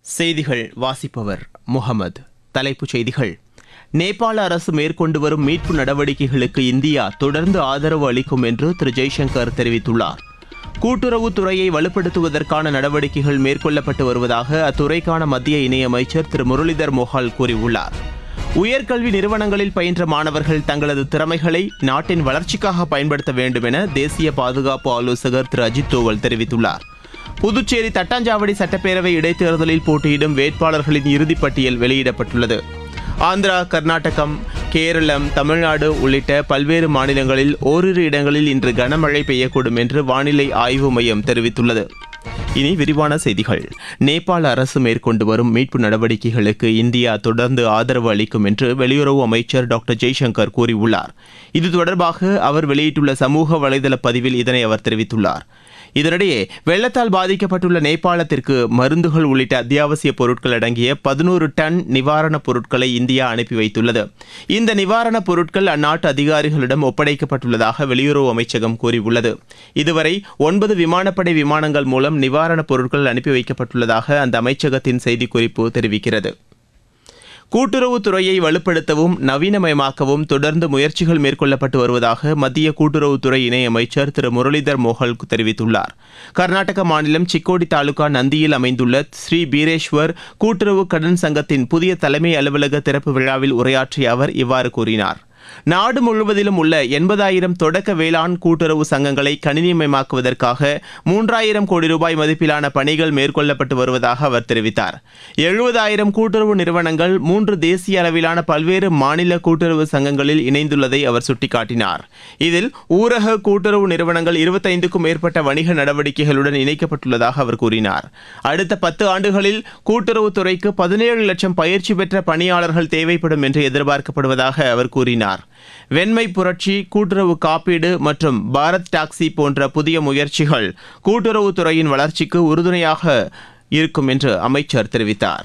செய்திகள் வாசிப்பவர் முகமது தலைப்புச் செய்திகள் நேபாள அரசு மேற்கொண்டு வரும் மீட்பு நடவடிக்கைகளுக்கு இந்தியா தொடர்ந்து ஆதரவு அளிக்கும் என்று திரு ஜெய்சங்கர் தெரிவித்துள்ளார் கூட்டுறவுத்துறையை வலுப்படுத்துவதற்கான நடவடிக்கைகள் மேற்கொள்ளப்பட்டு வருவதாக அத்துறைக்கான மத்திய இணையமைச்சர் திரு முரளிதர் மோஹால் கூறியுள்ளார் உயர்கல்வி நிறுவனங்களில் பயின்ற மாணவர்கள் தங்களது திறமைகளை நாட்டின் வளர்ச்சிக்காக பயன்படுத்த வேண்டும் என தேசிய பாதுகாப்பு ஆலோசகர் திரு அஜித் தோவல் தெரிவித்துள்ளார் புதுச்சேரி தட்டாஞ்சாவடி சட்டப்பேரவை இடைத்தேர்தலில் போட்டியிடும் வேட்பாளர்களின் இறுதிப் பட்டியல் வெளியிடப்பட்டுள்ளது ஆந்திரா கர்நாடகம் கேரளம் தமிழ்நாடு உள்ளிட்ட பல்வேறு மாநிலங்களில் ஓரிரு இடங்களில் இன்று கனமழை பெய்யக்கூடும் என்று வானிலை ஆய்வு மையம் தெரிவித்துள்ளது இனி விரிவான செய்திகள் நேபாள அரசு மேற்கொண்டு வரும் மீட்பு நடவடிக்கைகளுக்கு இந்தியா தொடர்ந்து ஆதரவு அளிக்கும் என்று வெளியுறவு அமைச்சர் டாக்டர் ஜெய்சங்கர் கூறியுள்ளார் இது தொடர்பாக அவர் வெளியிட்டுள்ள சமூக வலைதள பதிவில் இதனை அவர் தெரிவித்துள்ளார் இதனிடையே வெள்ளத்தால் பாதிக்கப்பட்டுள்ள நேபாளத்திற்கு மருந்துகள் உள்ளிட்ட அத்தியாவசிய பொருட்கள் அடங்கிய பதினோரு டன் நிவாரணப் பொருட்களை இந்தியா அனுப்பி வைத்துள்ளது இந்த நிவாரணப் பொருட்கள் அந்நாட்டு அதிகாரிகளிடம் ஒப்படைக்கப்பட்டுள்ளதாக வெளியுறவு அமைச்சகம் கூறியுள்ளது இதுவரை ஒன்பது விமானப்படை விமானங்கள் மூலம் நிவாரணப் பொருட்கள் அனுப்பி வைக்கப்பட்டுள்ளதாக அந்த அமைச்சகத்தின் செய்திக்குறிப்பு தெரிவிக்கிறது கூட்டுறவுத்துறையை வலுப்படுத்தவும் நவீனமயமாக்கவும் தொடர்ந்து முயற்சிகள் மேற்கொள்ளப்பட்டு வருவதாக மத்திய கூட்டுறவுத்துறை இணையமைச்சர் திரு முரளிதர் மோஹல் தெரிவித்துள்ளார் கர்நாடக மாநிலம் சிக்கோடி தாலுகா நந்தியில் அமைந்துள்ள ஸ்ரீ பீரேஸ்வர் கூட்டுறவு கடன் சங்கத்தின் புதிய தலைமை அலுவலக திறப்பு விழாவில் உரையாற்றிய அவர் இவ்வாறு கூறினார் நாடு முழுவதிலும் உள்ள எண்பதாயிரம் தொடக்க வேளாண் கூட்டுறவு சங்கங்களை கணினிமயமாக்குவதற்காக மூன்றாயிரம் கோடி ரூபாய் மதிப்பிலான பணிகள் மேற்கொள்ளப்பட்டு வருவதாக அவர் தெரிவித்தார் எழுபதாயிரம் கூட்டுறவு நிறுவனங்கள் மூன்று தேசிய அளவிலான பல்வேறு மாநில கூட்டுறவு சங்கங்களில் இணைந்துள்ளதை அவர் சுட்டிக்காட்டினார் இதில் ஊரக கூட்டுறவு நிறுவனங்கள் இருபத்தைந்துக்கும் மேற்பட்ட வணிக நடவடிக்கைகளுடன் இணைக்கப்பட்டுள்ளதாக அவர் கூறினார் அடுத்த பத்து ஆண்டுகளில் கூட்டுறவுத்துறைக்கு பதினேழு லட்சம் பயிற்சி பெற்ற பணியாளர்கள் தேவைப்படும் என்று எதிர்பார்க்கப்படுவதாக அவர் கூறினார் வெண்மை புரட்சி கூட்டுறவு காப்பீடு மற்றும் பாரத் டாக்ஸி போன்ற புதிய முயற்சிகள் கூட்டுறவுத்துறையின் வளர்ச்சிக்கு உறுதுணையாக இருக்கும் என்று அமைச்சர் தெரிவித்தார்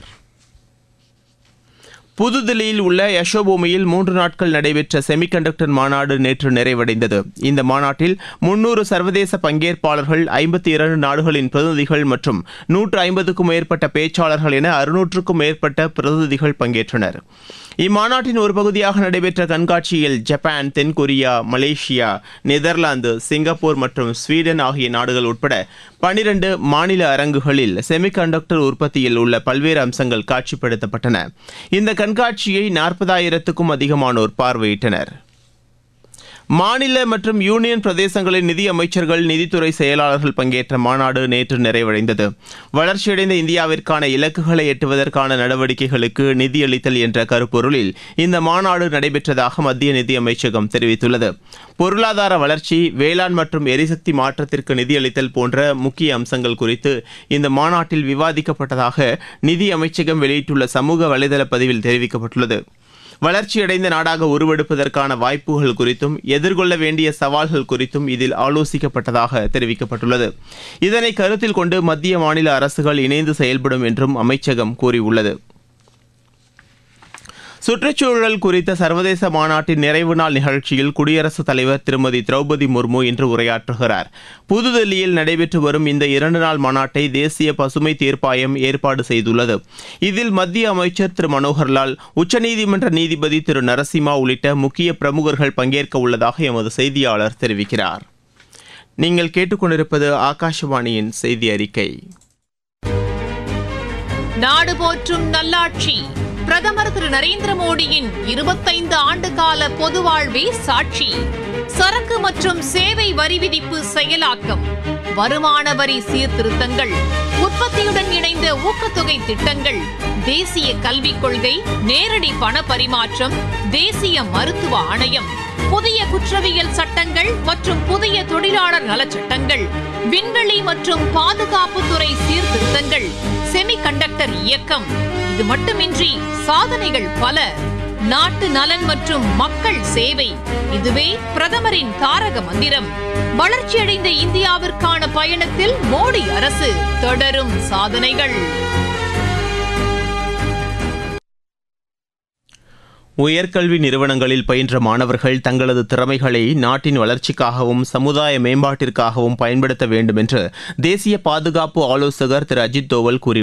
புதுதில்லியில் உள்ள யசோபூமியில் மூன்று நாட்கள் நடைபெற்ற செமிகண்டக்டர் மாநாடு நேற்று நிறைவடைந்தது இந்த மாநாட்டில் முன்னூறு சர்வதேச பங்கேற்பாளர்கள் ஐம்பத்தி இரண்டு நாடுகளின் பிரதிநிதிகள் மற்றும் நூற்று ஐம்பதுக்கும் மேற்பட்ட பேச்சாளர்கள் என அறுநூற்றுக்கும் மேற்பட்ட பிரதிநிதிகள் பங்கேற்றனர் இம்மாநாட்டின் ஒரு பகுதியாக நடைபெற்ற கண்காட்சியில் ஜப்பான் தென்கொரியா மலேசியா நெதர்லாந்து சிங்கப்பூர் மற்றும் ஸ்வீடன் ஆகிய நாடுகள் உட்பட பனிரண்டு மாநில அரங்குகளில் செமிகண்டக்டர் உற்பத்தியில் உள்ள பல்வேறு அம்சங்கள் காட்சிப்படுத்தப்பட்டன இந்த கண்காட்சியை நாற்பதாயிரத்துக்கும் அதிகமானோர் பார்வையிட்டனர் மாநில மற்றும் யூனியன் பிரதேசங்களின் நிதி அமைச்சர்கள் நிதித்துறை செயலாளர்கள் பங்கேற்ற மாநாடு நேற்று நிறைவடைந்தது வளர்ச்சியடைந்த இந்தியாவிற்கான இலக்குகளை எட்டுவதற்கான நடவடிக்கைகளுக்கு நிதியளித்தல் என்ற கருப்பொருளில் இந்த மாநாடு நடைபெற்றதாக மத்திய நிதி அமைச்சகம் தெரிவித்துள்ளது பொருளாதார வளர்ச்சி வேளாண் மற்றும் எரிசக்தி மாற்றத்திற்கு நிதியளித்தல் போன்ற முக்கிய அம்சங்கள் குறித்து இந்த மாநாட்டில் விவாதிக்கப்பட்டதாக நிதி அமைச்சகம் வெளியிட்டுள்ள சமூக வலைதள பதிவில் தெரிவிக்கப்பட்டுள்ளது வளர்ச்சியடைந்த நாடாக உருவெடுப்பதற்கான வாய்ப்புகள் குறித்தும் எதிர்கொள்ள வேண்டிய சவால்கள் குறித்தும் இதில் ஆலோசிக்கப்பட்டதாக தெரிவிக்கப்பட்டுள்ளது இதனை கருத்தில் கொண்டு மத்திய மாநில அரசுகள் இணைந்து செயல்படும் என்றும் அமைச்சகம் கூறியுள்ளது சுற்றுச்சூழல் குறித்த சர்வதேச மாநாட்டின் நிறைவு நாள் நிகழ்ச்சியில் குடியரசுத் தலைவர் திருமதி திரௌபதி முர்மு இன்று உரையாற்றுகிறார் புதுதில்லியில் நடைபெற்று வரும் இந்த இரண்டு நாள் மாநாட்டை தேசிய பசுமை தீர்ப்பாயம் ஏற்பாடு செய்துள்ளது இதில் மத்திய அமைச்சர் திரு மனோகர்லால் உச்சநீதிமன்ற நீதிபதி திரு நரசிம்மா உள்ளிட்ட முக்கிய பிரமுகர்கள் பங்கேற்க உள்ளதாக எமது செய்தியாளர் தெரிவிக்கிறார் நீங்கள் கேட்டுக்கொண்டிருப்பது ஆகாஷவாணியின் செய்தி அறிக்கை நாடு போற்றும் நல்லாட்சி பிரதமர் திரு நரேந்திர மோடியின் இருபத்தைந்து ஆண்டு கால பொது வாழ்வே சாட்சி சரக்கு மற்றும் சேவை வரி விதிப்பு செயலாக்கம் வருமான வரி சீர்திருத்தங்கள் உற்பத்தியுடன் இணைந்த ஊக்கத்தொகை திட்டங்கள் தேசிய கல்விக் கொள்கை நேரடி பண பரிமாற்றம் தேசிய மருத்துவ ஆணையம் புதிய குற்றவியல் சட்டங்கள் மற்றும் புதிய தொழிலாளர் நலச்சட்டங்கள் விண்வெளி மற்றும் பாதுகாப்புத்துறை சீர்திருத்தங்கள் செமிகண்டக்டர் இயக்கம் இது மட்டுமின்றி சாதனைகள் பல நாட்டு நலன் மற்றும் மக்கள் சேவை இதுவே பிரதமரின் தாரக மந்திரம் வளர்ச்சியடைந்த இந்தியாவிற்கான பயணத்தில் மோடி அரசு தொடரும் சாதனைகள் உயர்கல்வி நிறுவனங்களில் பயின்ற மாணவர்கள் தங்களது திறமைகளை நாட்டின் வளர்ச்சிக்காகவும் சமுதாய மேம்பாட்டிற்காகவும் பயன்படுத்த வேண்டும் என்று தேசிய பாதுகாப்பு ஆலோசகர் திரு அஜித் தோவல் கூறியுள்ளார்